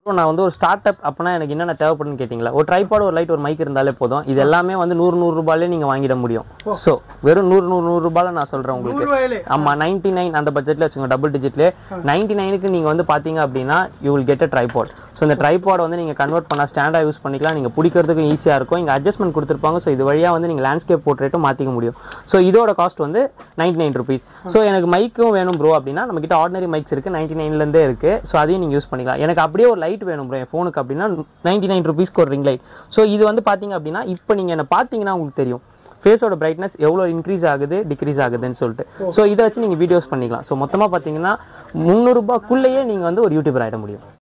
இப்போ நான் வந்து ஒரு ஸ்டார்ட் அப் அப்படின்னா எனக்கு என்னென்ன தேவைப்படுன்னு கேட்டிங்களா ஒரு ட்ரைபாட் ஒரு லைட் ஒரு மைக் இருந்தாலே போதும் இது எல்லாமே வந்து நூறு நூறு ரூபாயிலே நீங்க வாங்கிட முடியும் ஸோ வெறும் நூறு நூறு நூறு ரூபாயில நான் சொல்றேன் உங்களுக்கு ரூபாயிலே ஆமா நைன்டி நைன் அந்த பட்ஜெட்ல வச்சுக்கோங்க டபுள் டிஜிட்ல நைன்டி நைனுக்கு நீங்க வந்து பாத்தீங்க அப்படின்னா you will get a tripod so இந்த ட்ரைபாட் வந்து நீங்க கன்வெர்ட் பண்ணா ஸ்டாண்டா யூஸ் பண்ணிக்கலாம் நீங்க பிடிக்கிறதுக்கும் ஈஸியா இருக்கும் இங்க அட்ஜஸ்ட்மெண்ட் கொடுத்துருப்பாங்க ஸோ இது வழியா வந்து நீங்க லேண்ட்ஸ்கேப் போர்ட்ரேட்டும் மாத்திக்க முடியும் ஸோ இதோட காஸ்ட் வந்து நைன்டி நைன் ருபீஸ் ஸோ எனக்கு மைக்கும் வேணும் ப்ரோ அப்படின்னா நம்ம கிட்ட ஆர்டினரி மைக்ஸ் இருக்கு நைன்டி நைன்லேருந்தே இருக்கு ஸோ அதையும் நீங்க யூஸ் பண்ணிக்கலாம் எனக்கு அப்படியே ஒரு லைட் வேணும் ப்ரோ என் ஃபோனுக்கு அப்படின்னா நைன்டி நைன் ருபீஸ்க்கு ஒரு ரிங் லைட் ஸோ இது வந்து பாத்தீங்க அப்படின்னா இப்போ நீங்க என்ன பாத்தீங்கன்னா உங்களுக்கு தெரியும் ஃபேஸோட பிரைட்னஸ் எவ்வளோ இன்க்ரீஸ் ஆகுது டிக்ரீஸ் ஆகுதுன்னு சொல்லிட்டு ஸோ இதை வச்சு நீங்கள் வீடியோஸ் பண்ணிக்கலாம் ஸோ மொத்தமாக பார்த்தீங்கன்னா முந்நூறுரூபாக்குள்ளேயே நீங்கள் வந்து ஒரு யூடியூபர் ஆகிட முடியும்